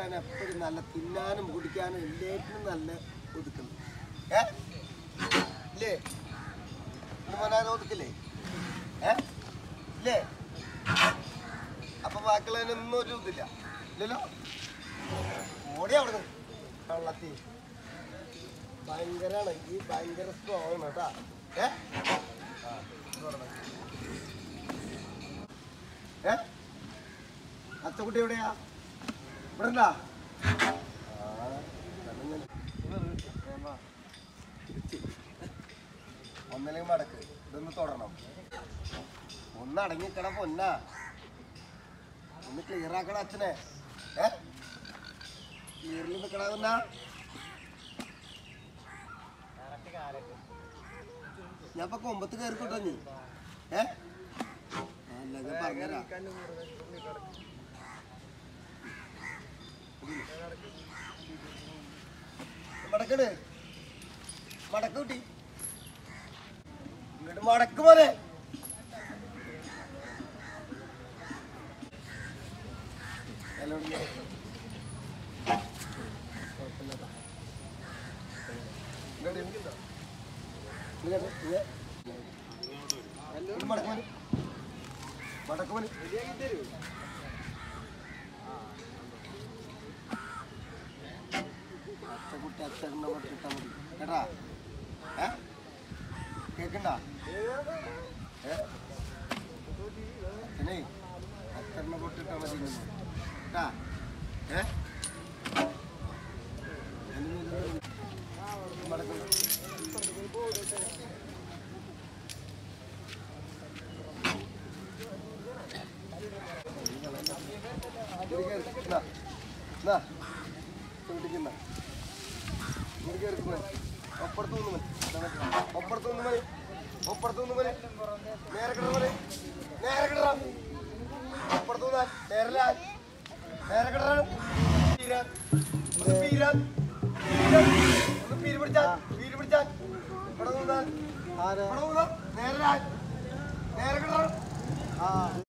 മകനാണ് എപ്പോഴും നല്ല തിന്നാനും കുടിക്കാനും എല്ലാറ്റിനും നല്ല ഒതുക്കുന്നത് ഏ ഇല്ലേ മനാൻ ഒതുക്കില്ലേ ഏ ഇല്ലേ അപ്പൊ ബാക്കിയുള്ളതിനൊന്നും ഒരു ഇതില്ല ഇല്ലല്ലോ ഓടി അവിടെ കള്ളത്തി ഭയങ്കരാണ് ഈ ഭയങ്കര സ്ട്രോങ് ആണ് കേട്ടാ ഏ ആ, ഇത് തുടങ്ങ്. ഏ അച്ചക്കുട്ടി എവിടെയാ ഇവിടെ ഉണ്ടാ ഒന്നല്ലെങ്കിൽ മടക്ക് ഇതൊന്ന് തുടരണം ഒന്ന് അടങ്ങിക്കട പൊന്നാ ഒന്ന് ക്ലിയർ ആക്കണ അച്ഛനെ ഏ ക്ലിയറിൽ നിൽക്കണ പൊന്നാ ഞാൻ ഇപ്പൊ കൊമ്പത്ത് കയറിക്കോട്ടെ നീ ഏ അല്ല ഞാൻ പറഞ്ഞുതരാം മടക്കട് മടക്ക് കുട്ടി ഇങ്ങോട്ട് മടക്ക് പോലെ മടക്കുമോന് മടക്കുമോന് അച്ചക്കുട്ടി അച്ചറിനെ പൊട്ടിട്ടാ മതി കേട്ടാ ഏ കേക്കണ്ട ഏ അച്ഛനെ അച്ചറിനെ പൊട്ടിട്ടാ മതി ഇങ്ങനെ. കേട്ടാ ഏ മടക്കുന്നു ഒപ്പടുത്ത് നിന്ന് മതി ഒപ്പടുത്ത് നിന്ന് മതി ഒപ്പടുത്ത് നിന്ന് മതി നേരെ കിടറ മതി നേരെ കിടറ ഒപ്പടുത്ത് നിന്നാ നേരെ നേരെ കിടറ പീരാൻ ഒന്ന് പീരാൻ പീരാൻ. ഒന്ന് പീര് പിടിച്ചാൽ പീര് പിടിച്ചാൽ ഇവിടെ നിന്നാൽ ഇവിടെ നിന്നാ നേരെ നേരെ കിടറ